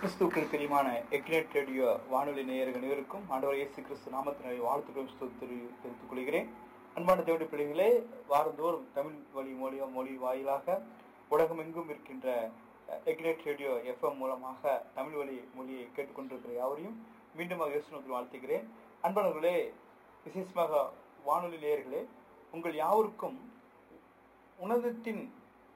கிறிஸ்துக்கள் பிரியமான எக்னெட் ரேடியோ வானொலி நேயர்கள் அனைவருக்கும் ஆண்டவர் இயேசு கிறிஸ்து நாமத்தினை வாழ்த்துக்களும் ஸ்தோத்திரி தெரிவித்துக் கொள்கிறேன் அன்பான தேவடி பிள்ளைகளே வாரந்தோறும் தமிழ் வழி மொழியோ மொழி வாயிலாக உலகமெங்கும் இருக்கின்ற எக்னெட் ரேடியோ எஃப்எம் மூலமாக தமிழ் வழி மொழியை கேட்டுக்கொண்டிருக்கிற யாவரையும் மீண்டும் யோசனத்தில் வாழ்த்துகிறேன் அன்பானவர்களே விசேஷமாக வானொலி நேயர்களே உங்கள் யாவருக்கும் உணவத்தின்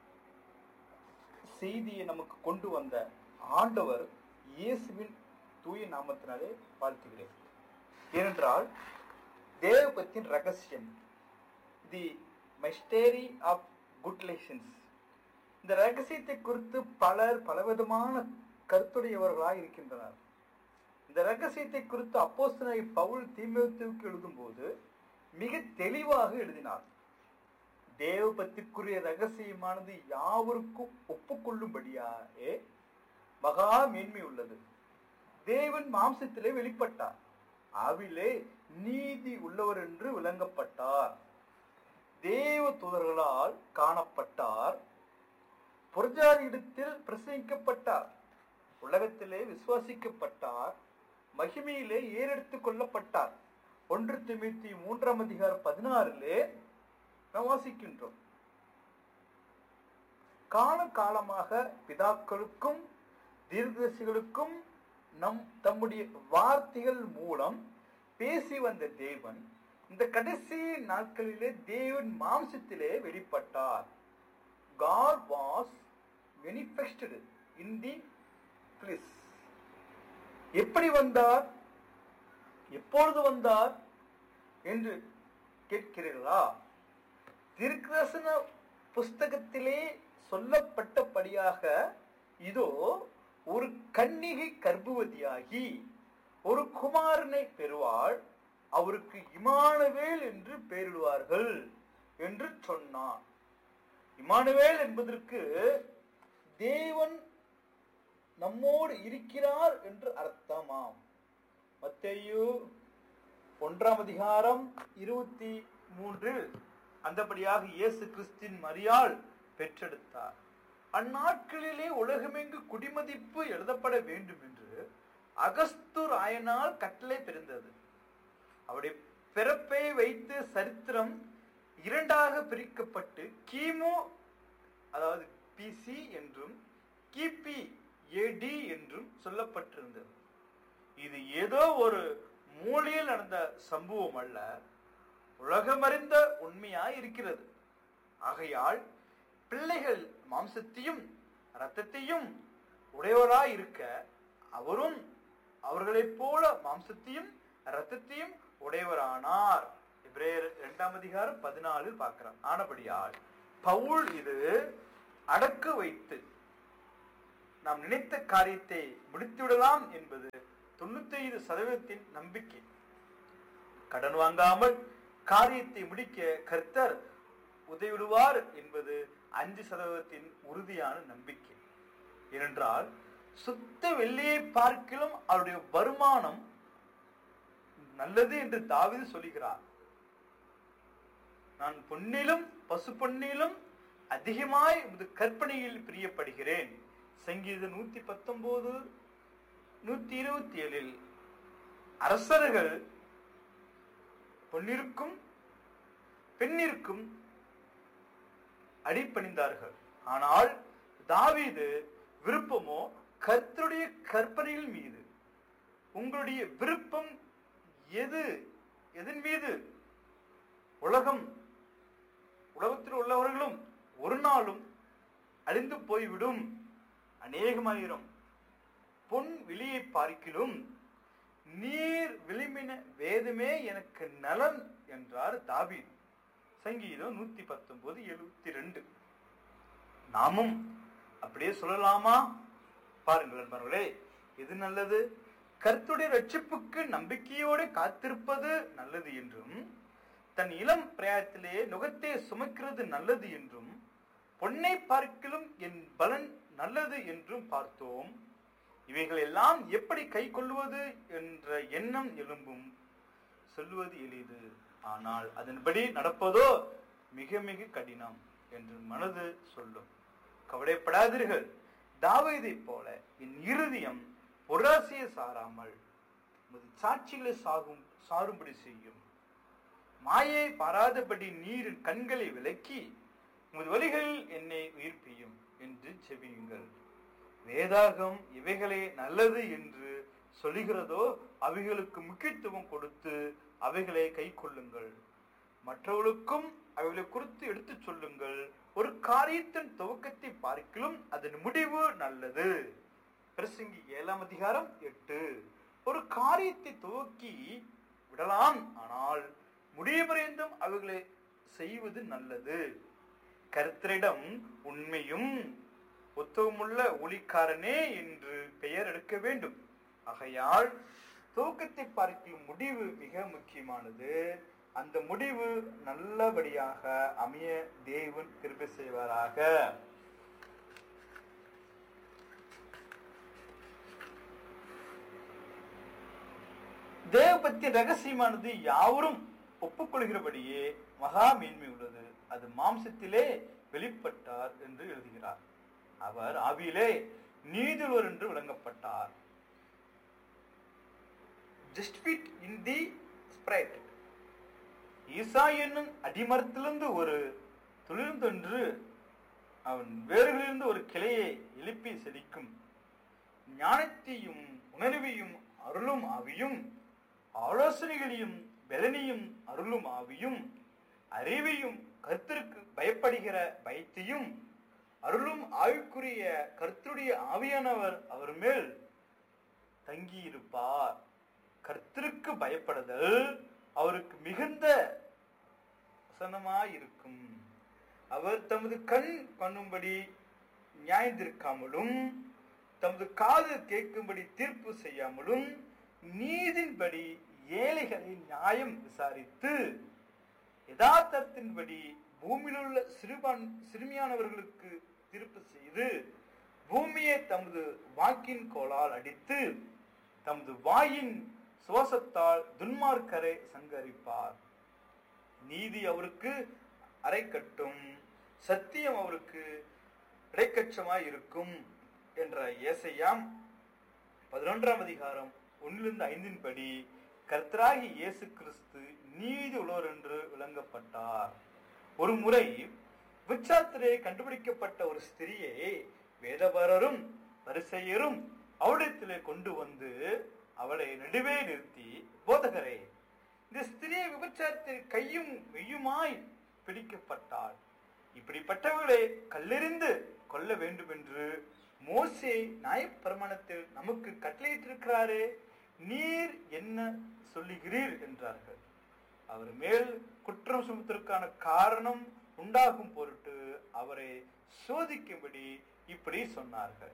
செய்தியை நமக்கு கொண்டு வந்த ஆண்டவர் இயேசுவின் தூய நாமத்தினாலே வாழ்த்துகிறேன் ஏனென்றால் தேவபத்தின் ரகசியம் the mystery of godliness இந்த ரகசியத்தை குறித்து பலர் பலவிதமான கருத்துடையவர்களாக இருக்கின்றனர் இந்த ரகசியத்தை குறித்து அப்போஸ்தலனை பவுல் தீமோத்தேயுவுக்கு எழுதும்போது மிக தெளிவாக எழுதினார் தேவபத்திற்குரிய ரகசியமானது யாவருக்கும் ஒப்புக்கொள்ளும்படியாயே மகா மேன்மை உள்ளது தேவன் மாம்சத்திலே வெளிப்பட்டார் அவிலே நீதி உள்ளவர் என்று விளங்கப்பட்டார் தேவ தூதர்களால் காணப்பட்டார் புரஜாரியிடத்தில் பிரசங்கிக்கப்பட்டார் உலகத்திலே விசுவாசிக்கப்பட்டார் மகிமையிலே ஏறெடுத்துக் கொள்ளப்பட்டார் ஒன்று திமித்தி மூன்றாம் அதிகாரம் பதினாறிலே நாம் வாசிக்கின்றோம் கால காலமாக பிதாக்களுக்கும் தீர்க்கதரிசிகளுக்கும் நம் தம்முடைய வார்த்தைகள் மூலம் பேசி வந்த தேவன் இந்த கடைசி நாட்களிலே தேவன் மாம்சத்திலே வெளிப்பட்டார் God was manifested in the flesh எப்படி வந்தார் எப்பொழுது வந்தார் என்று கேட்கிறீர்களா திருக்கரசன புஸ்தகத்திலே சொல்லப்பட்டபடியாக இதோ ஒரு கன்னிகை கர்ப்பவதியாகி ஒரு குமாரனை பெறுவாள் அவருக்கு இமானுவேல் என்று பெயரிடுவார்கள் என்று சொன்னார் இமானுவேல் என்பதற்கு தேவன் நம்மோடு இருக்கிறார் என்று அர்த்தமாம் மத்தேயு ஒன்றாம் அதிகாரம் இருபத்தி மூன்றில் அந்தபடியாக இயேசு கிறிஸ்தின் மரியாள் பெற்றெடுத்தார் அந்நாட்களிலே உலகமெங்கு குடிமதிப்பு எழுதப்பட வேண்டும் என்று அகஸ்து ராயனால் கட்டளை பிறந்தது அவருடைய பிறப்பை வைத்து சரித்திரம் இரண்டாக பிரிக்கப்பட்டு கிமு அதாவது பிசி என்றும் கிபி ஏடி என்றும் சொல்லப்பட்டிருந்தது இது ஏதோ ஒரு மூலையில் நடந்த சம்பவம் அல்ல உலகமறிந்த உண்மையாய் இருக்கிறது ஆகையால் பிள்ளைகள் மாம்சத்தையும் இரத்தத்தையும் உடையவராய் இருக்க அவரும் அவர்களைப் போல மாம்சத்தையும் இரத்தத்தையும் உடையவரானார் இப்ரேயர் இரண்டாம் அதிகாரம் பதினாலில் பார்க்கிறார் ஆனபடியால் பவுல் இது அடக்கு வைத்து நாம் நினைத்த காரியத்தை முடித்துவிடலாம் என்பது தொண்ணூத்தி ஐந்து சதவீதத்தின் நம்பிக்கை கடன் வாங்காமல் காரியத்தை முடிக்க கர்த்தர் உதவிடுவார் என்பது அஞ்சு சதவீதத்தின் உறுதியான நம்பிக்கை ஏனென்றால் சுத்த வெள்ளியை பார்க்கிலும் அவருடைய வருமானம் நல்லது என்று தாவிது சொல்லுகிறார் நான் பொன்னிலும் பசு பொன்னிலும் அதிகமாய் உமது கற்பனையில் பிரியப்படுகிறேன் சங்கீத நூத்தி பத்தொன்பது நூத்தி இருபத்தி ஏழில் அரசர்கள் பொன்னிற்கும் பெண்ணிற்கும் அடிப்பணிந்தார்கள் ஆனால் தாவீது விருப்பமோ கர்த்தருடைய கற்பனைகள் மீது உங்களுடைய விருப்பம் எது எதன் மீது உலகம் உலகத்தில் உள்ளவர்களும் ஒரு நாளும் அழிந்து போய்விடும் அநேகமாயிரம் பொன் விழியை பார்க்கிலும் நீர் விளிம்பின வேதமே எனக்கு நலன் என்றார் தாபீத் சங்கீதம் நூத்தி பத்தொன்பது எழுபத்தி ரெண்டு நாமும் அப்படியே சொல்லலாமா பாருங்கள் நண்பர்களே எது நல்லது கர்த்துடைய ரட்சிப்புக்கு நம்பிக்கையோடு காத்திருப்பது நல்லது என்றும் தன் இளம் பிரயாயத்திலே நுகத்தை சுமக்கிறது நல்லது என்றும் பொன்னை பார்க்கிலும் என் பலன் நல்லது என்றும் பார்த்தோம் இவைகள் எல்லாம் எப்படி கை கொள்வது என்ற எண்ணம் எழும்பும் சொல்லுவது எளிது ஆனால் அதன்படி நடப்பதோ மிக மிக கடினம் என்று மனது சொல்லும் கவலைப்படாதீர்கள் தாவீதைப் போல என் இருதயம் பொருளாசையை சாராமல் உமது சாட்சிகளை சாகும் சாரும்படி செய்யும் மாயை பாராதபடி நீரின் கண்களை விலக்கி உமது வழிகளில் என்னை உயிர்ப்பியும் என்று செபியுங்கள் வேதாகம் இவைகளே நல்லது என்று சொல்லுகிறதோ அவைகளுக்கு முக்கியத்துவம் கொடுத்து அவைகளை கை கொள்ளுங்கள் மற்றவர்களுக்கும் அவைகளை குறித்து எடுத்துச் சொல்லுங்கள் ஒரு காரியத்தின் துவக்கத்தை பார்க்கிலும் அதன் முடிவு நல்லது பிரசங்கி ஏழாம் அதிகாரம் எட்டு ஒரு காரியத்தை துவக்கி விடலாம் ஆனால் முடிவடைந்தும் அவைகளை செய்வது நல்லது கருத்தரிடம் உண்மையும் ஒத்துவமுள்ள ஒளிக்காரனே என்று பெயர் எடுக்க வேண்டும் ஆகையால் துவக்கத்தை பார்க்கும் முடிவு மிக முக்கியமானது அந்த முடிவு நல்லபடியாக அமைய தேவன் கிருபை செய்வாராக தேவபக்தி ரகசியமானது யாவரும் ஒப்புக்கொள்கிறபடியே மகா மேன்மை உள்ளது அது மாம்சத்திலே வெளிப்பட்டார் என்று எழுதுகிறார் அவர் ஆவியிலே நீதியுள்ளவர் என்று விளங்கப்பட்டார் ஜஸ்ட்பிட் இன் தி ஸ்பிரைட் ஈசா என்னும் அடிமரத்திலிருந்து ஒரு துளிர்ந்தொன்று அவன் வேர்களிலிருந்து ஒரு கிளையை எழுப்பி செழிக்கும் ஞானத்தையும் உணர்வையும் அருளும் ஆவியும் ஆலோசனைகளையும் பலனையும் அருளும் ஆவியும் அறிவையும் கருத்திற்கு பயப்படுகிற பயத்தையும் அருளும் ஆவிக்குரிய கர்த்தருடைய ஆவியானவர் அவர் மேல் தங்கியிருப்பார் கர்த்தருக்கு பயப்படுதல் அவருக்கு மிகுந்த வசனமாயிருக்கும் அவர் தமது கண் பண்ணும்படி நியாயந்திருக்காமலும் தமது காது கேட்கும்படி தீர்ப்பு செய்யாமலும் நீதின்படி ஏழைகளை நியாயம் விசாரித்து யதார்த்தத்தின்படி பூமியில் உள்ள சிறுபான் சிறுமியானவர்களுக்கு தீர்ப்பு செய்து பூமியை தமது வாக்கின் கோலால் அடித்து தமது வாயின் சுவாசத்தால் துன்மார்க்கரை சங்கரிப்பார் நீதி அவருக்கு அரைக்கட்டும் சத்தியம் அவருக்கு இடைக்கட்சமாய் இருக்கும் என்ற ஏசையாம் பதினொன்றாம் அதிகாரம் ஒன்னிலிருந்து ஐந்தின் படி கர்த்தராகி இயேசு கிறிஸ்து நீதி உள்ளவர் என்று விளங்கப்பட்டார் ஒரு முறை விச்சாத்திரே கண்டுபிடிக்கப்பட்ட ஒரு ஸ்திரியை வேதபரரும் பரிசெயரும் அவளிடத்திலே கொண்டு வந்து அவளை நடுவே நிறுத்தி போதகரே இந்த ஸ்திரியை விபச்சாரத்தில் கையும் மெய்யுமாய் பிடிக்கப்பட்டாள் இப்படிப்பட்டவர்களை கல்லெறிந்து கொல்ல வேண்டும் என்று மோசே நியாயப்பிரமாணத்தில் நமக்கு கட்டளையிட்டிருக்கிறாரே நீர் என்ன சொல்லுகிறீர் என்றார்கள் அவர் மேல் குற்றம் சுமத்திற்கான காரணம் உண்டாகும் பொருட்டு அவரை சோதிக்கும்படி இப்படி சொன்னார்கள்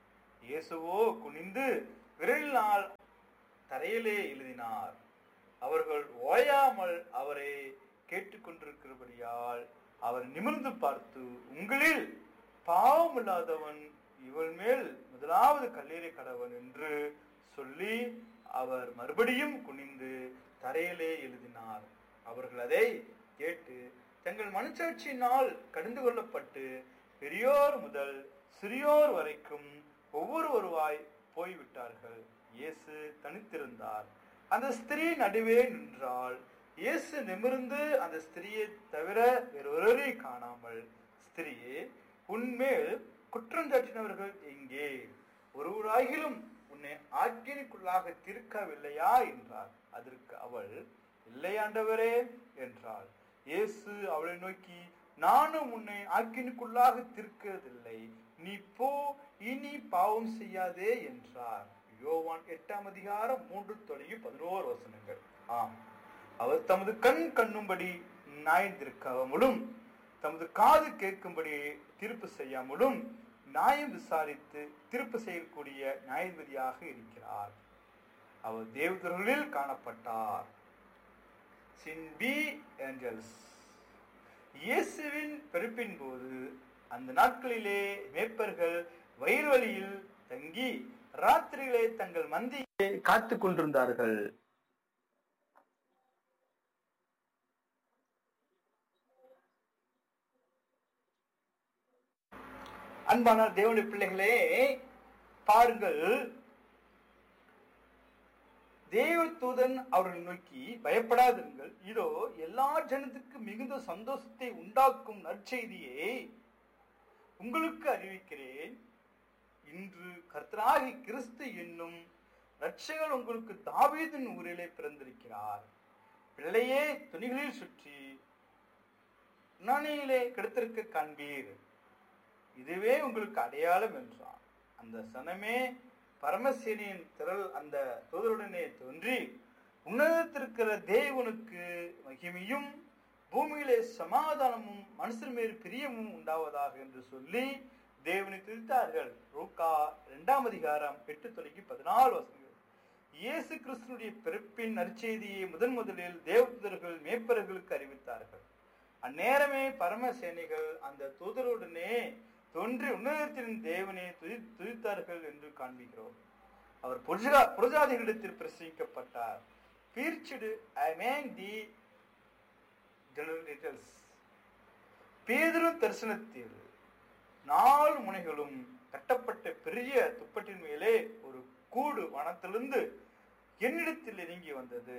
இயேசுவோ குனிந்து விரலினால் தரையிலே எழுதினார் அவர்கள் ஓயாமல் அவரை கேட்டுக்கொண்டிருக்கிறபடியால் அவர் நிமிர்ந்து பார்த்து உங்களில் பாவம் இல்லாதவன் இவள் மேல் முதலாவது கல்லீரை கடவன் என்று சொல்லி அவர் மறுபடியும் குனிந்து தரையிலே எழுதினார் அவர்கள் அதை கேட்டு தங்கள் மனச்சாட்சியினால் கடிந்து கொள்ளப்பட்டு பெரியோர் முதல் சிறியோர் வரைக்கும் ஒவ்வொரு ஒருவாய் போய்விட்டார்கள் இயேசு தனித்திருந்தார் அந்த ஸ்திரீ நடுவே நின்றாள் இயேசு நிமிர்ந்து அந்த ஸ்திரியை தவிர வேறொருவரை காணாமல் ஸ்திரியே உன்மேல் குற்றம் சாட்டினவர்கள் எங்கே ஒருவராகிலும் உன்னை ஆக்கினிக்குள்ளாக தீர்க்கவில்லையா என்றார் அதற்கு அவள் இல்லையாண்டவரே என்றாள் இயேசு அவளை நோக்கி நானும் உன்னை ஆக்கினுக்குள்ளாக தீர்க்கிறதில்லை நீ போ இனி பாவம் செய்யாதே என்றார் யோவான் எட்டாம் அதிகாரம் மூன்று தொலையும் பதினோரு வசனங்கள் ஆம் அவர் தமது கண் கண்ணும்படி நியாயந்திருக்காமலும் தமது காது கேட்கும்படி தீர்ப்பு செய்யாமலும் நியாயம் விசாரித்து தீர்ப்பு செய்யக்கூடிய நியாயபதியாக இருக்கிறார் அவர் தேவதர்களில் காணப்பட்டார் சின்பி ஏஞ்சல்ஸ் இயேசுவின் பிறப்பின் போது அந்த நாட்களிலே மேப்பர்கள் வயிறு வழியில் தங்கி ராத்திரிகளே தங்கள் மந்தியை காத்துக் கொண்டிருந்தார்கள் அன்பான தேவனுடைய பிள்ளைகளே பாருங்கள் தேவதூதன் அவர்களை நோக்கி பயப்படாதிருங்கள் இதோ எல்லா ஜனத்துக்கு மிகுந்த சந்தோஷத்தை உண்டாக்கும் நற்செய்தியை உங்களுக்கு அறிவிக்கிறேன் இன்று கர்த்தராகி கிறிஸ்து என்னும் ரட்சகர் உங்களுக்கு தாவீதின் ஊரிலே பிறந்திருக்கிறார் பிள்ளையே துணிகளில் சுற்றி உண்ணானியிலே கிடத்திருக்க காண்பீர் இதுவே உங்களுக்கு அடையாளம் என்றான் அந்த சனமே பரமசேனியின் திரள் அந்த தூதருடனே தோன்றி உன்னதத்திருக்கிற தேவனுக்கு மகிமையும் பூமியிலே சமாதானமும் மனுஷன் மேல் பிரியமும் உண்டாவதாக என்று சொல்லி தேவனை துதித்தார்கள் ரூக்கா இரண்டாம் அதிகாரம் எட்டு தொடங்கி பதினாலு வசனங்கள் இயேசு கிறிஸ்துனுடைய பிறப்பின் நற்செய்தியை முதன் முதலில் தேவதூதர்கள் மேய்ப்பர்களுக்கு அறிவித்தார்கள் அந்நேரமே பரமசேனிகள் அந்த தூதருடனே தோன்றி உன்னதத்தின் தேவனை துதி துதித்தார்கள் என்று காண்பிக்கிறோம் அவர் புருஷா புரஜாதிகளிடத்தில் பிரசங்கிக்கப்பட்டார் பீர்ச்சிடு ஐ மேன் தி டீட்டெயில்ஸ் பேதுரு தரிசனத்தில் நாலு முனைகளும் கட்டப்பட்ட பெரிய துப்பட்டின் மேலே ஒரு கூடு வனத்திலிருந்து என்னிடத்தில் இறங்கி வந்தது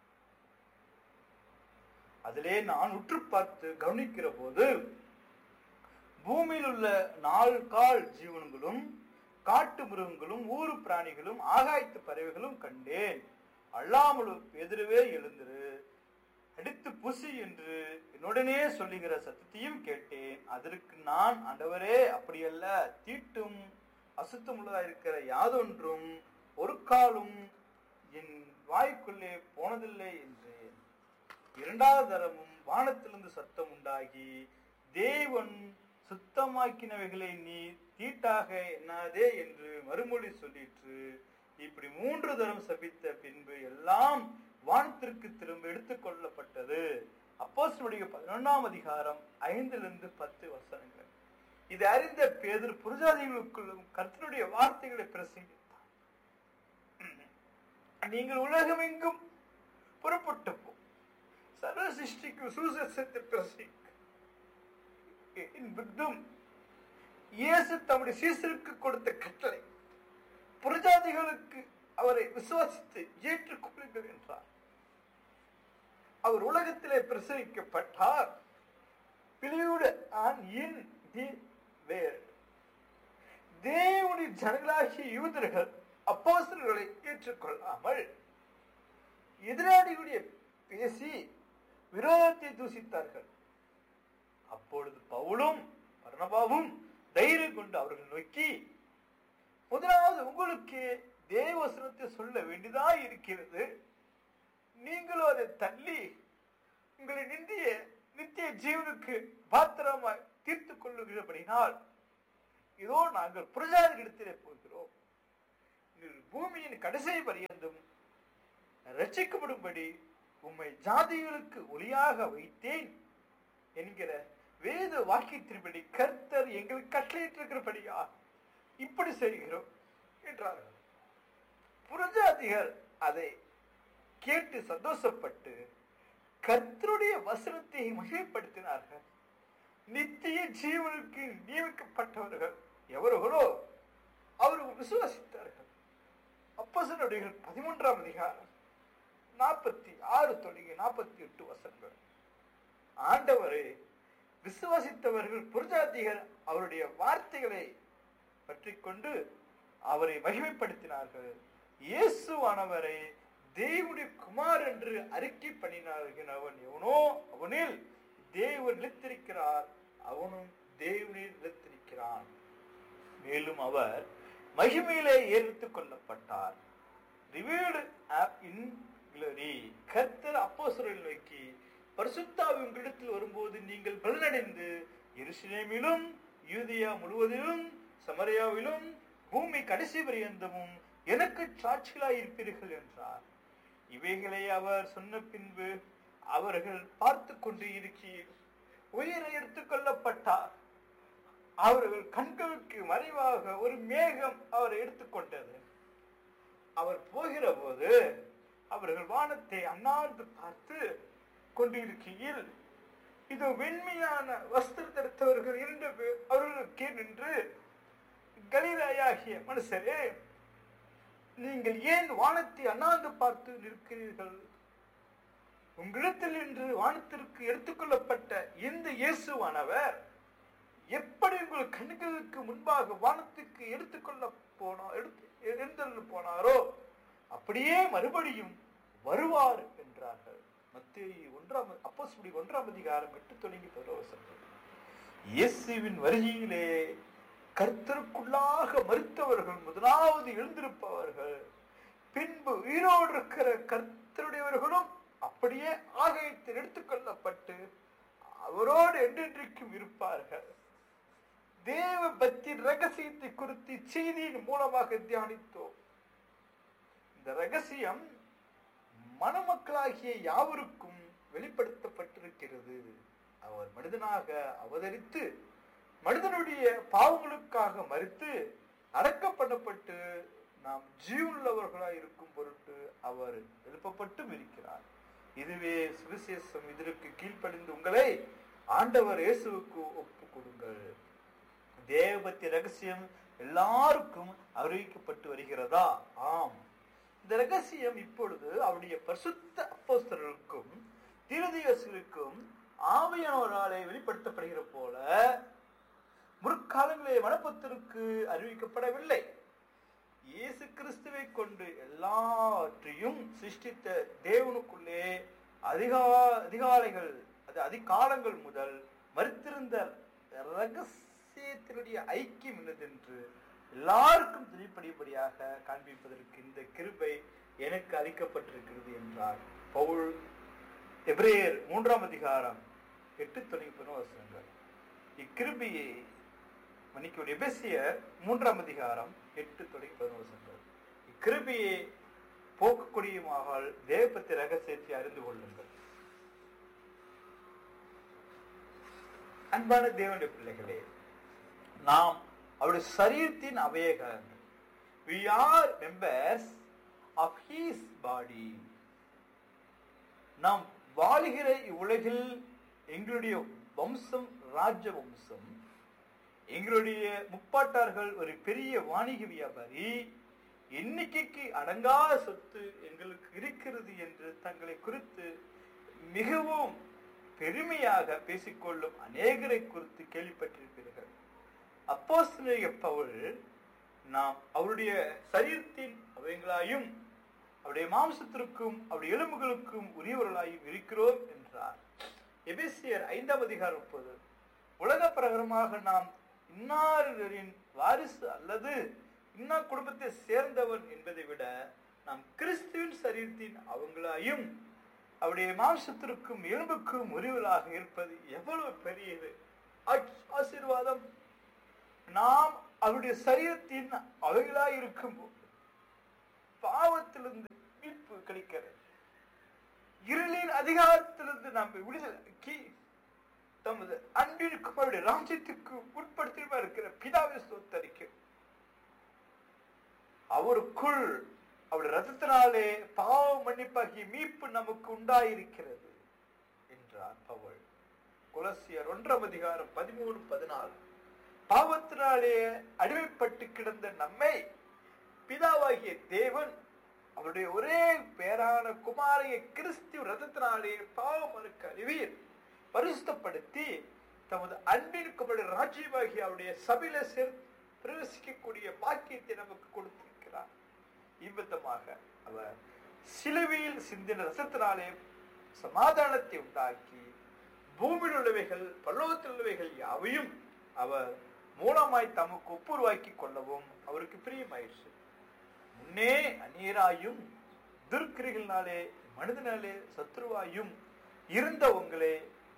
அதிலே நான் உற்று பார்த்து கவனிக்கிற போது பூமியில் உள்ள நாலு கால் ஜீவன்களும் காட்டு மிருகங்களும் ஊரு பிராணிகளும் ஆகாயத்து பறவைகளும் கண்டேன் அல்லாமலும் எதிரவே எழுந்திரு அடித்து புசி என்று என்னுடனே சொல்லுகிற சத்தத்தையும் கேட்டேன் அதற்கு நான் ஆண்டவரே அப்படியல்ல தீட்டும் அசுத்தம் உள்ளதா இருக்கிற யாதொன்றும் ஒரு காலும் என் வாய்க்குள்ளே போனதில்லை என்றேன் இரண்டாவது தரமும் வானத்திலிருந்து சத்தம் உண்டாகி தேவன் சுத்தமாக்கினவைகளை நீ தீட்டாக எண்ணாதே என்று மறுமொழி சொல்லிற்று இப்படி மூன்று தரம் சபித்த பின்பு எல்லாம் வானத்திற்கு திரும்ப எடுத்துக் கொள்ளப்பட்டது அப்போஸ்தலருடைய பதினொன்றாம் அதிகாரம் ஐந்திலிருந்து பத்து வசனங்கள் இது அறிந்த பேதர் புரஜாதிகளுக்குள்ளும் கர்த்தருடைய வார்த்தைகளை பிரசங்கித்தார் நீங்கள் உலகமெங்கும் புறப்பட்டு போ சர்வ சிருஷ்டிக்கு சுசேஷத்தை பிரசங்க என்பதும் இயேசு தம்முடைய சீசருக்கு கொடுத்த கட்டளை புரஜாதிகளுக்கு அவரை விசுவாசித்து ஏற்றுக்கொள்ளுங்கள் என்றார் அவர் உலகத்திலே பிரசவிக்கப்பட்டார் பிழையோடு ஆன் இன் தி வேர் தேவனுடைய ஜனங்களாகிய யூதர்கள் அப்போஸ்தலர்களை ஏற்றுக்கொள்ளாமல் எதிராளியுடைய பேசி விரோதத்தை தூசித்தார்கள் அப்பொழுது பவுலும் பர்ணபாவும் தைரியம் கொண்டு அவர்கள் நோக்கி முதலாவது உங்களுக்கு தேவசனத்தை சொல்ல வேண்டியதா இருக்கிறது நீங்களும் அதை தள்ளி உங்களை நிந்திய நித்திய ஜீவனுக்கு பாத்திரமாய் தீர்த்து கொள்ளுகிறபடினால் இதோ நாங்கள் புரஜாதிகளிடத்திலே போகிறோம் நீங்கள் பூமியின் கடைசி பரியந்தும் ரட்சிக்கப்படும்படி உம்மை ஜாதிகளுக்கு ஒளியாக வைத்தேன் என்கிற வேத வாக்கியத்தின்படி கர்த்தர் எங்களுக்கு கட்டளையிட்டிருக்கிறபடியா இப்படி செய்கிறோம் என்றார்கள் புரஜாதிகள் அதை கேட்டு சந்தோஷப்பட்டு கர்த்தருடைய வசனத்தை மகிழ்ப்படுத்தினார்கள் நித்திய ஜீவனுக்கு நியமிக்கப்பட்டவர்கள் எவர்களோ அவர்கள் விசுவாசித்தார்கள் அப்பசனுடைய பதிமூன்றாம் அதிகாரம் நாற்பத்தி ஆறு தொடங்கி நாற்பத்தி எட்டு வசனங்கள் ஆண்டவரே விசுவாசித்தவர்கள் புரஜாதிகள் அவருடைய வார்த்தைகளை பற்றி கொண்டு அவரை மகிமைப்படுத்தினார்கள் இயேசுவானவரை தேவனுடைய குமார் என்று அறிக்கை பண்ணினார்கள் அவன் எவனோ அவனில் தேவன் நிலைத்திருக்கிறார் அவனும் தேவனில் நிலைத்திருக்கிறான் மேலும் அவர் மகிமையிலே ஏறித்துக் கொள்ளப்பட்டார் ரிவீல்டு இன் glory கர்த்தர் அப்போஸ்தலரை நோக்கி பரிசுத்தாவி உங்களிடத்தில் வரும்போது நீங்கள் பலனடைந்து எருசலேமிலும் யூதியா முழுவதிலும் சமரியாவிலும் பூமி கடைசி பரியந்தமும் எனக்கு சாட்சிகளாய் இருப்பீர்கள் என்றார் இவைகளை அவர் சொன்ன பின்பு அவர்கள் பார்த்து கொண்டு இருக்கையில் உயிரை எடுத்துக் கொள்ளப்பட்டார் அவர்கள் கண்களுக்கு மறைவாக ஒரு மேகம் அவர் எடுத்துக்கொண்டது அவர் போகிற போது அவர்கள் வானத்தை அண்ணாந்து பார்த்து கொண்டிருக்கையில் இது வெண்மையான வஸ்திரம் தடுத்தவர்கள் இரண்டு பேர் அவர்களுக்கு நின்று கலிலாயாகிய மனுஷரே நீங்கள் ஏன் வானத்தை அண்ணாந்து பார்த்து நிற்கிறீர்கள் உங்களிடத்தில் இன்று வானத்திற்கு எடுத்துக்கொள்ளப்பட்ட இந்த இயேசுவானவர் எப்படி உங்கள் கண்களுக்கு முன்பாக வானத்துக்கு எடுத்துக்கொள்ள போனா எடுத்து எழுந்தருளி போனாரோ அப்படியே மறுபடியும் வருவார் என்றார்கள் மத்திய ஒன்றாம் அப்போஸ்தலி ஒன்றாம் அதிகாரம் எட்டு தொடங்கி பதினோரு இயேசுவின் வருகையிலே கர்த்தருக்குள்ளாக மறுத்தவர்கள் முதலாவது எழுந்திருப்பவர்கள் பின்பு உயிரோடு இருக்கிற கர்த்தருடையவர்களும் அப்படியே ஆகயத்தில் எடுத்துக்கொள்ளப்பட்டு அவரோடு என்றென்றைக்கும் இருப்பார்கள் தேவ பக்தி ரகசியத்தை குறித்து செய்தியின் மூலமாக தியானித்தோம் இந்த ரகசியம் மணமக்களாகிய யாவருக்கும் வெளிப்படுத்தப்பட்டிருக்கிறது அவர் மனிதனாக அவதரித்து மனிதனுடைய பாவங்களுக்காக மறித்து அடக்கம் பண்ணப்பட்டு நாம் ஜீவனுள்ளவர்களாய் இருக்கும் பொருட்டு அவர் எழுப்பப்பட்டும் இருக்கிறார் இதுவே சுவிசேஷம் இதற்கு கீழ்ப்படிந்து உங்களை ஆண்டவர் இயேசுவுக்கு ஒப்பு கொடுங்கள் தேவபக்தி ரகசியம் எல்லாருக்கும் அறிவிக்கப்பட்டு வருகிறதா ஆம் இந்த ரகசியம் இப்பொழுது அவருடைய பரிசுத்த அப்போஸ்தலர்களுக்கும் தீரதிவாசிகளுக்கும் ஆவியானவராலே வெளிப்படுத்தப்படுகிற போல முற்காலங்களே மனப்பத்திற்கு அறிவிக்கப்படவில்லை இயேசு கிறிஸ்துவை கொண்டு எல்லாவற்றையும் சிருஷ்டித்த தேவனுக்குள்ளே அதிகா அதிகாலைகள் அது அதிகாலங்கள் முதல் மறுத்திருந்த ரகசியத்தினுடைய ஐக்கியம் என்னதென்று எல்லாருக்கும் தெளிப்படிபடியாக காண்பிப்பதற்கு இந்த கிருபை எனக்கு அளிக்கப்பட்டிருக்கிறது என்றார் பவுல் எப்ரேயர் மூன்றாம் அதிகாரம் எட்டு தொண்ணூத்தி வசனங்கள் இக்கிருபியை மன்னிக்க எபேசியர் மூன்றாம் அதிகாரம் எட்டு தொடங்கி பதினோரு வசனங்கள் இக்கிருபியை போக்கக்கூடியமாக தேவபத்தி ரகசியத்தை அறிந்து கொள்ளுங்கள் அன்பான தேவனுடைய பிள்ளைகளே நாம் அவருடைய சரீரத்தின் அவயகங்கள் we are members of his body நாம் வாழுகிற இவ்வுலகில் எங்களுடைய வம்சம் ராஜ வம்சம் எங்களுடைய முப்பாட்டார்கள் ஒரு பெரிய வாணிக வியாபாரி எண்ணிக்கைக்கு அடங்காத சொத்து எங்களுக்கு இருக்கிறது என்று தங்களை குறித்து மிகவும் பெருமையாக பேசிக்கொள்ளும் அநேகரை குறித்து கேள்விப்பட்டிருப்பீர்கள் அப்போஸ்தலனாகிய பவுல் நாம் அவருடைய சரீரத்தின் அவங்களாயும் அவருடைய மாம்சத்திற்கும் அவருடைய எலும்புகளுக்கும் உரியவர்களாயும் இருக்கிறோம் என்றார் எபேசியர் ஐந்தாம் அதிகாரம் முப்பது உலக பிரகாரமாக நாம் இன்னாரின் வாரிசு அல்லது இன்னா குடும்பத்தை சேர்ந்தவன் என்பதை விட நாம் கிறிஸ்துவின் சரீரத்தின் அவங்களாயும் அவருடைய மாம்சத்திற்கும் எலும்புக்கும் உரிவலாக இருப்பது எவ்வளவு பெரியது ஆ- ஆசீர்வாதம் நாம் அவருடைய சரீரத்தின் அவைகளாய் இருக்கும் பாவத்திலிருந்து மீட்பு கிடைக்கிறது இருளின் அதிகாரத்திலிருந்து நாம் விடுதலைக்கு தமது அன்பின் குமாருடைய ராஜ்யத்துக்கு உட்படுத்தியமா இருக்கிற பிதாவை ஸ்தோத்தரிக்க அவருக்குள் அவருடைய ரத்தத்தினாலே பாவ மன்னிப்பாகிய மீட்பு நமக்கு உண்டாயிருக்கிறது என்றார் பவுல் குலசியர் ஒன்றாம் அதிகாரம் பதிமூணு பதினாலு பாவத்தினாலே அடிமைப்பட்டு கிடந்த நம்மை பிதாவாகிய தேவன் அவருடைய ஒரே பேரான குமாரைய கிறிஸ்து ரத்தத்தினாலே பாவமனுக்கு அறிவீர் பரிசுத்தப்படுத்தி தமது அன்பின் குமருடைய ராஜ்யமாகிய அவருடைய சபையில சேர் பிரவேசிக்கக்கூடிய பாக்கியத்தை நமக்கு கொடுத்திருக்கிறார் இவ்விதமாக அவர் சிலுவையில் சிந்தின ரசத்தினாலே சமாதானத்தை உண்டாக்கி பூமியில் உள்ளவைகள் பல்லவத்தில் உள்ளவைகள் யாவையும் அவர் மூலமாய் தமக்கு ஒப்புருவாக்கி கொள்ளவும் அவருக்கு பிரியமாயிற்று முன்னே அந்நியராயும் துர்க்கிரிகளினாலே மனிதனாலே சத்ருவாயும் இருந்த உங்களே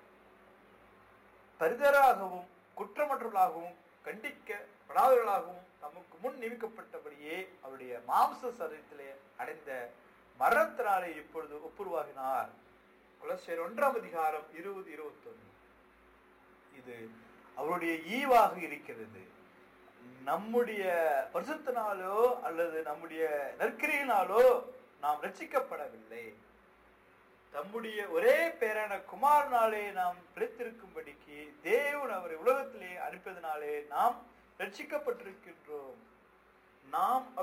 பரிதராகவும் குற்றமற்றவர்களாகவும் கண்டிக்கப்படாதவர்களாகவும் நமக்கு முன் நியமிக்கப்பட்டபடியே அவருடைய மாம்ச சரீரத்திலே அடைந்த மரணத்தினாலே இப்பொழுது ஒப்புருவாகினார் குலசேர் ஒன்றாம் அதிகாரம் இருபது இருபத்தொன்னு இது அவருடைய ஈவாக இருக்கிறது நம்முடைய பரிசுத்தினாலோ அல்லது நம்முடைய நற்கிரியினாலோ நாம் ரட்சிக்கப்படவில்லை தம்முடைய ஒரே பேரான குமாரனாலே நாம் பிழைத்திருக்கும்படிக்கு தேவன் அவரை உலகத்திலே அனுப்பியதனாலே நாம் ரட்சிக்கப்பட்டிருக்கின்றோம் நாம் அவருடைய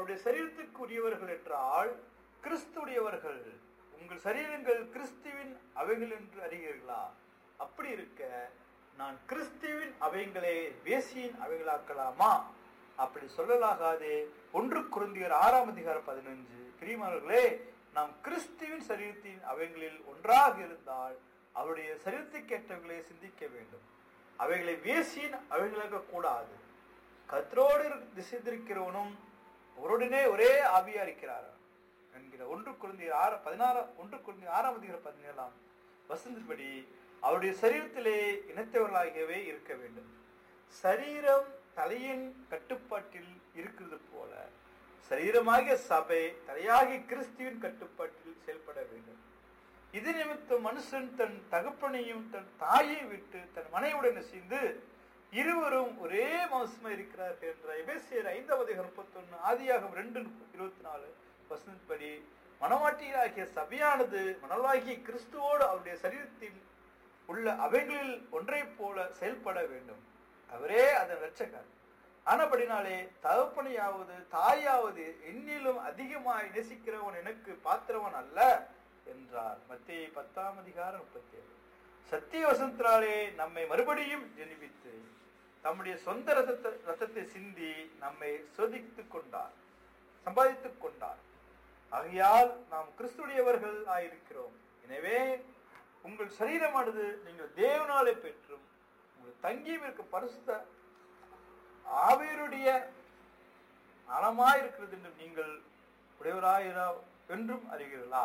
அவருடைய சரீரத்துக்கு உரியவர்கள் என்றால் கிறிஸ்துடையவர்கள் உங்கள் சரீரங்கள் கிறிஸ்துவின் அவைகள் என்று அறிகிறீர்களா அப்படி இருக்க நான் கிறிஸ்துவின் அவைகளை வேசியின் அவைகளாக்கலாமா அப்படி சொல்லலாகாதே ஒன்று குருந்தியர் ஆறாம் அதிகாரம் பதினஞ்சு பிரியமானவர்களே நாம் கிறிஸ்துவின் சரீரத்தின் அவைகளில் ஒன்றாக இருந்தால் அவருடைய சரீரத்துக்கேற்றவர்களை சிந்திக்க வேண்டும் அவைகளை வேசியின் அவைகளாக கூடாது கத்தரோடு திசைந்திருக்கிறவனும் அவருடனே ஒரே ஆவியா இருக்கிறார் என்கிற ஒன்று குழந்தை ஆறு பதினாறு ஒன்று குழந்தை ஆறாம் அதிகார பதினேழாம் வசந்தபடி அவருடைய சரீரத்திலே இணைத்தவர்களாகவே இருக்க வேண்டும் சரீரம் தலையின் கட்டுப்பாட்டில் இருக்கிறது போல சரீரமாகிய சபை தலையாகிய கிறிஸ்துவின் கட்டுப்பாட்டில் செயல்பட வேண்டும் இது நிமித்தம் மனுஷன் தன் தகப்பனையும் தன் தாயை விட்டு தன் மனைவுடன் சேர்ந்து இருவரும் ஒரே மாசமா இருக்கிறார்கள் என்ற எபேசியர் ஐந்தாவது முப்பத்தொன்னு ஆதியாகம் ரெண்டு இருபத்தி நாலு வசனப்படி மனவாட்டியாகிய சபையானது மணலாகிய கிறிஸ்துவோடு அவருடைய சரீரத்தில் உள்ள அவைகளில் ஒன்றை போல செயல்பட வேண்டும் அவரே அதன் ரட்சகர் ஆனபடினாலே தகப்பனையாவது தாயாவது என்னிலும் அதிகமாய் நேசிக்கிறவன் எனக்கு பாத்திரவன் அல்ல என்றார் மத்திய பத்தாம் அதிகாரம் முப்பத்தி ஏழு சத்திய வசந்திராலே நம்மை மறுபடியும் ஜெனிபித்து தம்முடைய சொந்த ரத்தத்தை ரத்தத்தை சிந்தி நம்மை சோதித்துக் கொண்டார் சம்பாதித்துக் கொண்டார் ஆகையால் நாம் கிறிஸ்துடையவர்கள் ஆயிருக்கிறோம் எனவே உங்கள் சரீரமானது நீங்கள் தேவனாலே பெற்றும் உங்கள் தங்கியும் இருக்க பரிசுத்த ஆவியருடைய நலமாயிருக்கிறது என்று நீங்கள் உடையவராயிரா என்றும் அறிகிறீர்களா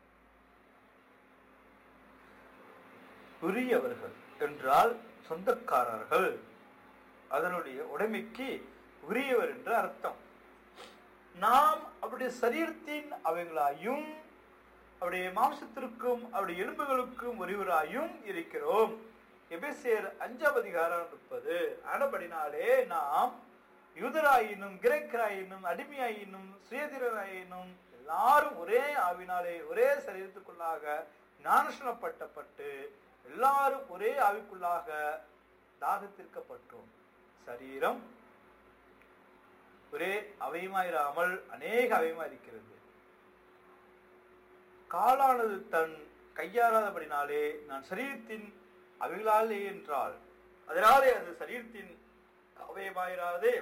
உரியவர்கள் என்றால் சொந்தக்காரர்கள் அதனுடைய உடைமைக்கு உரியவர் என்று அர்த்தம் நாம் அவருடைய சரீரத்தின் அவைகளாயும் அவருடைய மாம்சத்திற்கும் அவருடைய எலும்புகளுக்கும் ஒருவராயும் இருக்கிறோம் எபேசியர் அஞ்சாம் அதிகாரம் முப்பது ஆனபடினாலே நாம் யூதராயினும் கிரேக்கராயினும் அடிமையாயினும் சுயதிரராயினும் எல்லாரும் ஒரே ஆவினாலே ஒரே சரீரத்துக்குள்ளாக ஞானஸ்னப்பட்டப்பட்டு எல்லாரும் ஒரே ஆவிக்குள்ளாக தாகத்திற்கப்பட்டோம் சரீரம் ஒரே அவயமாயிராமல் அநேக அவயமா இருக்கிறது காலானது தன் கையாறாதபடினாலே நான் சரீரத்தின் அவைகளாலே என்றால் அதனாலே அது சரீரத்தின் அவயமாயிராதே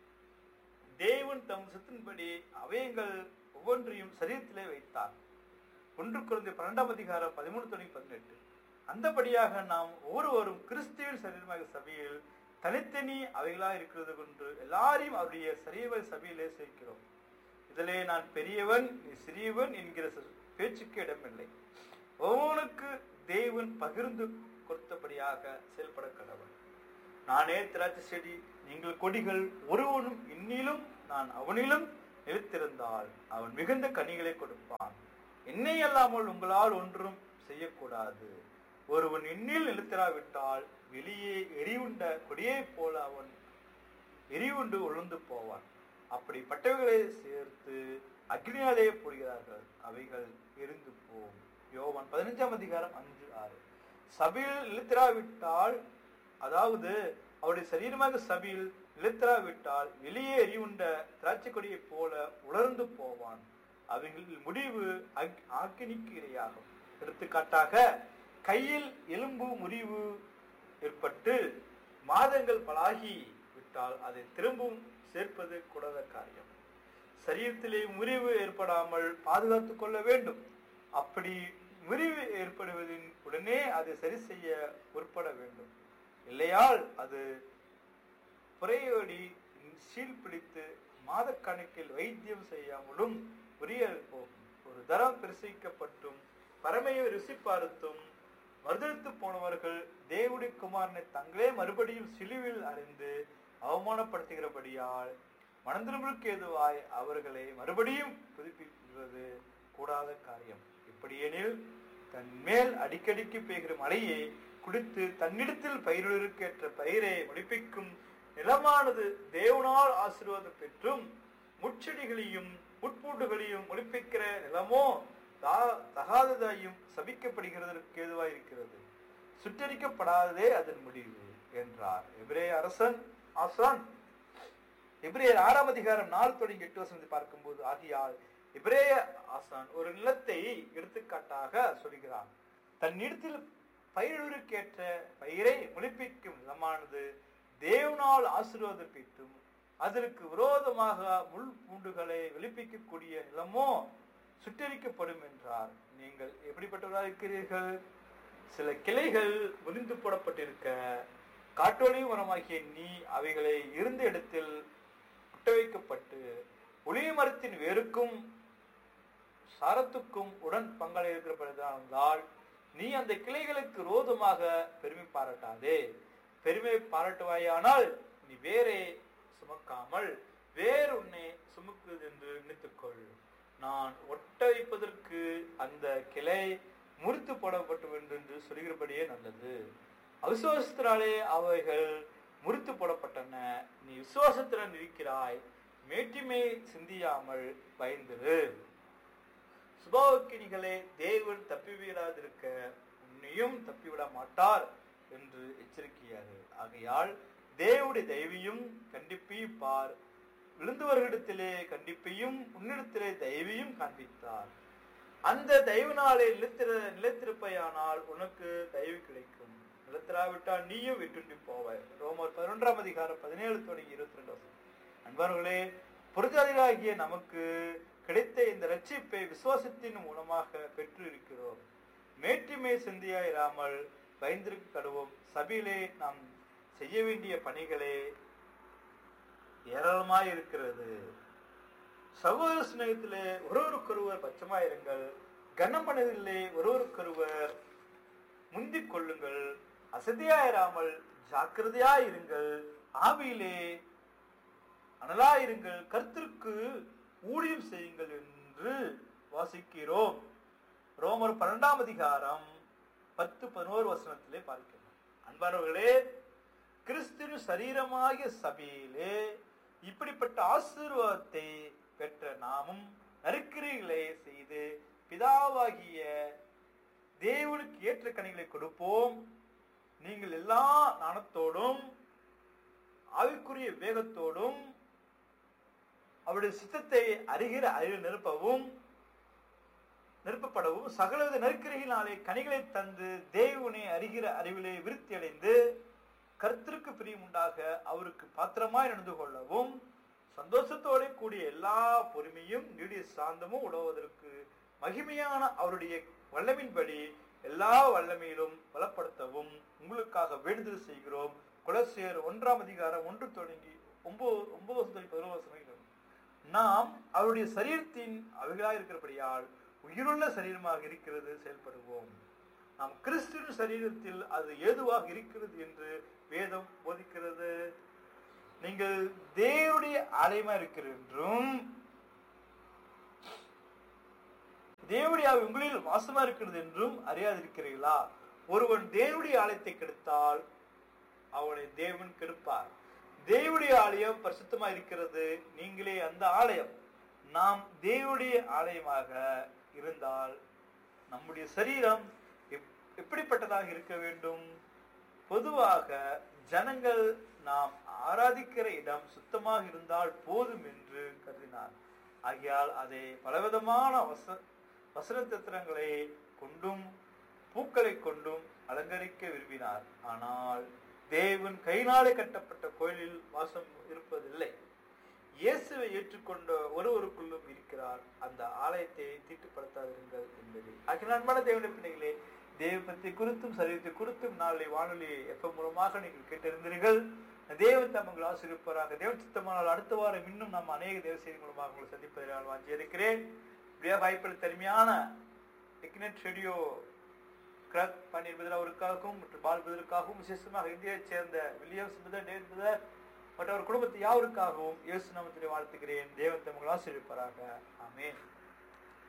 தேவன் தம் சித்தின்படி அவயங்கள் ஒவ்வொன்றையும் சரீரத்திலே வைத்தார் ஒன்று குழந்தை பன்னெண்டாம் அதிகாரம் பதிமூணு தொடங்கி பதினெட்டு அந்தபடியாக நாம் ஒவ்வொருவரும் கிறிஸ்துவின் சரீரமாக சபையில் தனித்தனி அவைகளாக இருக்கிறது கொண்டு எல்லாரையும் அவருடைய சரீர சபையிலே சேர்க்கிறோம் இதிலே நான் பெரியவன் நீ சிறியவன் என்கிற பேச்சுக்கு இடமில்லை ஒவ்வொனுக்கு தேவன் பகிர்ந்து கொடுத்தபடியாக செயல்பட கடவன் நானே திராட்சை செடி நீங்கள் கொடிகள் ஒருவனும் இன்னிலும் நான் அவனிலும் நிலைத்திருந்தால் அவன் மிகுந்த கனிகளை கொடுப்பான் என்னை அல்லாமல் உங்களால் ஒன்றும் செய்யக்கூடாது ஒருவன் இன்னில் நிலைத்திராவிட்டால் வெளியே எரிவுண்ட கொடியைப் போல அவன் எரிவுண்டு உழந்து போவான் அப்படிப்பட்டவைகளை சேர்த்து அக்னியாலே போடுகிறார்கள் அவைகள் எரிந்து போம் யோவான் பதினஞ்சாம் அதிகாரம் அஞ்சு ஆறு சபையில் இழுத்திராவிட்டால் அதாவது அவருடைய சரீரமாக சபையில் இழுத்திராவிட்டால் வெளியே எரிவுண்ட திராட்சை கொடியைப் போல உலர்ந்து போவான் அவைகளில் முடிவு ஆக்கினிக்கு இரையாகும் எடுத்துக்காட்டாக கையில் எலும்பு முறிவு ஏற்பட்டு மாதங்கள் பலாகி விட்டால் அதை திரும்பவும் சேர்ப்பது கூடாத காரியம் சரீரத்திலே முறிவு ஏற்படாமல் பாதுகாத்துக் கொள்ள வேண்டும் அப்படி முறிவு ஏற்படுவதின் உடனே அதை சரி செய்ய முற்பட வேண்டும் இல்லையால் அது புறையோடி சீல் பிடித்து மாதக்கணக்கில் வைத்தியம் செய்யாமலும் உரிய போகும் ஒரு தரம் பிரசிக்கப்பட்டும் பரமையை ருசி பார்த்தும் மறுதளித்து போனவர்கள் தேவுடைய குமாரனை தங்களே மறுபடியும் சிலுவில் அறிந்து அவமானப்படுத்துகிறபடியால் மனந்திரும்புக்கு ஏதுவாய் அவர்களை மறுபடியும் புதுப்பிக்கிறது கூடாத காரியம் இப்படியெனில் தன் மேல் அடிக்கடிக்கு பெய்கிற மழையை குடித்து தன்னிடத்தில் பயிரிடுக்கேற்ற பயிரை முடிப்பிக்கும் நிலமானது தேவனால் ஆசீர்வாதம் பெற்றும் முச்செடிகளையும் முட்பூண்டுகளையும் ஒளிப்பிக்கிற நிலமோ தகாததாயும் சபிக்கப்படுகிறதற்கு ஏதுவாய் இருக்கிறது சுட்டரிக்கப்படாததே அதன் முடிவு என்றார் எபிரே அரசன் ஆசான் எபிரேயர் ஆறாம் அதிகாரம் நாலு தொடங்கி எட்டு வருஷம் பார்க்கும்போது ஆகியால் எபிரேய ஆசான் ஒரு நிலத்தை எடுத்துக்காட்டாக சொல்கிறார் தன்னிடத்தில் பயிரிடுவதற்கேற்ற பயிரை முளைப்பிக்கும் நிலமானது தேவனால் ஆசீர்வாதம் பெற்றும் அதற்கு விரோதமாக முள் பூண்டுகளை வெளிப்பிக்கக்கூடிய நிலமோ சுட்டரிக்கப்படும் என்றார் நீங்கள் எப்படிப்பட்டவராக இருக்கிறீர்கள் சில கிளைகள் முறிந்து போடப்பட்டிருக்க காட்டொலி மரமாகிய நீ அவைகளை இருந்த இடத்தில் புட்ட வைக்கப்பட்டு ஒளிய மரத்தின் வேருக்கும் சாரத்துக்கும் உடன் பங்காளி இருக்கிறதால் நீ அந்த கிளைகளுக்கு ரோதமாக பெருமை பாராட்டாதே பெருமை பாராட்டுவாயானால் நீ வேறே சுமக்காமல் வேறு உன்னை சுமக்குது என்று நினைத்துக்கொள் நான் ஒட்ட வைப்பதற்கு அந்த கிளை முறித்து போடப்பட்டு வேண்டும் என்று சொல்கிறபடியே நல்லது அவிசுவாசத்தினாலே அவைகள் முறித்து போடப்பட்டன நீ விசுவாசத்துடன் இருக்கிறாய் மேட்டிமை சிந்தியாமல் பயந்திரு சுபாவக்கினிகளே தேவன் தப்பிவிடாதிருக்க உன்னையும் தப்பிவிட மாட்டார் என்று எச்சரிக்கையாது ஆகையால் தேவனுடைய தயவையும் கண்டிப்பையும் பார் விழுந்தவர்களிடத்திலே கண்டிப்பையும் உன்னிடத்திலே தயவையும் காண்பித்தார் அந்த தயவுனாலே நிலைத்திர நிலைத்திருப்பையானால் உனக்கு தயவு கிடைக்கும் நிலத்திராவிட்டால் நீயும் விட்டுண்டி போவாய் ரோமர் பதினொன்றாம் அதிகாரம் பதினேழு தொடங்கி இருபத்தி ரெண்டு வருஷம் அன்பார்களே புரஜாதிகளாகிய நமக்கு கிடைத்த இந்த ரட்சிப்பை விசுவாசத்தின் மூலமாக பெற்று இருக்கிறோம் மேட்டிமை சிந்தியா இராமல் பயந்திருக்க கடுவோம் சபையிலே நாம் செய்ய வேண்டிய பணிகளே ஏராளமாய் இருக்கிறது சகோதர சிநேகத்திலே ஒருவருக்கொருவர் பச்சமாயிருங்கள் கனமனதிலே ஒருவருக்கொருவர் முந்திக் கொள்ளுங்கள் அசதியாயிராமல் ஜாக்கிரதையாயிருங்கள் ஆவியிலே அனலாயிருங்கள் கர்த்தருக்கு ஊழியம் செய்யுங்கள் என்று வாசிக்கிறோம் ரோமர் பன்னெண்டாம் அதிகாரம் பத்து பதினோரு வசனத்திலே பார்க்கிறோம் அன்பானவர்களே கிறிஸ்துவின் சரீரமாகிய சபையிலே இப்படிப்பட்ட ஆசீர்வாதத்தை பெற்ற நாமும் நறுக்கிரிகளை செய்து பிதாவாகிய தேவனுக்கு ஏற்ற கனிகளை கொடுப்போம் நீங்கள் எல்லா நாணத்தோடும் ஆவிக்குரிய வேகத்தோடும் அவருடைய சித்தத்தை அறிகிற அறிவு நிரப்பவும் நிரப்பப்படவும் சகலவித நெருக்கடிகளினாலே கனிகளை தந்து தேவனை அறிகிற அறிவிலே விருத்தி அடைந்து கர்த்தருக்கு பிரியம் உண்டாக அவருக்கு பாத்திரமாய் நடந்து கொள்ளவும் சந்தோஷத்தோட கூடிய எல்லா பொறுமையும் நீடிய சாந்தமும் உழவதற்கு மகிமையான அவருடைய வல்லமின்படி எல்லா வல்லமையிலும் பலப்படுத்தவும் உங்களுக்காக வேண்டுதல் செய்கிறோம் குலசேர் ஒன்றாம் அதிகாரம் ஒன்று தொடங்கி ஒன்பது ஒன்பது வருஷம் தொடங்கி பதினோரு வருஷம் நாம் அவருடைய சரீரத்தின் அவைகளாக இருக்கிறபடியால் உயிருள்ள சரீரமாக இருக்கிறது செயல்படுவோம் நாம் கிறிஸ்துவின் சரீரத்தில் அது ஏதுவாக இருக்கிறது என்று வேதம் போதிக்கிறது நீங்கள் தேவனுடைய ஆலயமா இருக்கிற என்றும் தேவனுடைய ஆவி உங்களில் வாசமா இருக்கிறது என்றும் அறியாதிருக்கிறீர்களா ஒருவன் தேவனுடைய ஆலயத்தை கெடுத்தால் அவனை தேவன் கெடுப்பார் தேவனுடைய ஆலயம் பரிசுத்தமா இருக்கிறது நீங்களே அந்த ஆலயம் நாம் தேவனுடைய ஆலயமாக இருந்தால் நம்முடைய சரீரம் எப்- எப்படிப்பட்டதாக இருக்க வேண்டும் பொதுவாக ஜனங்கள் நாம் ஆராதிக்கிற இடம் சுத்தமாக இருந்தால் போதும் என்று கருதினார் ஆகையால் அதை பலவிதமான வச வசன தத்திரங்களை கொண்டும் பூக்களை கொண்டும் அலங்கரிக்க விரும்பினார் ஆனால் தேவன் கைனாலே கட்டப்பட்ட கோயிலில் வாசம் இருப்பதில்லை இயேசுவை ஏற்றுக்கொண்ட ஒருவருக்குள்ளும் இருக்கிறார் அந்த ஆலயத்தை தீட்டுப்படுத்தாதிருங்கள் என்பது ஆகிய அன்பான தேவனுடைய பிள்ளைகளே தேவ பற்றி குறித்தும் சரீரத்தை குறித்தும் நாளை வானொலி எப்ப மூலமாக நீங்கள் கேட்டிருந்தீர்கள் தேவன் தமங்கள் ஆசிரியப்பாராக தேவன் சித்தமானால் அடுத்த வாரம் இன்னும் நாம் அநேக தேவ செய்தி மூலமாக உங்களை சந்திப்பதை நான் வாஞ்சி இருக்கிறேன் இப்படியா வாய்ப்பில் தனிமையான டெக்னெட் ரேடியோ கிராக் பன்னீர் பதில் அவருக்காகவும் மற்றும் பால் பதிலுக்காகவும் விசேஷமாக இந்தியாவைச் சேர்ந்த வில்லியம்ஸ் முதல் டேவிட் முதல் மற்ற அவர் குடும்பத்தை யாவருக்காகவும் இயேசு நாமத்திலே வாழ்த்துகிறேன் தேவன் தமங்கள் ஆசிரியப்பாராக ஆமென்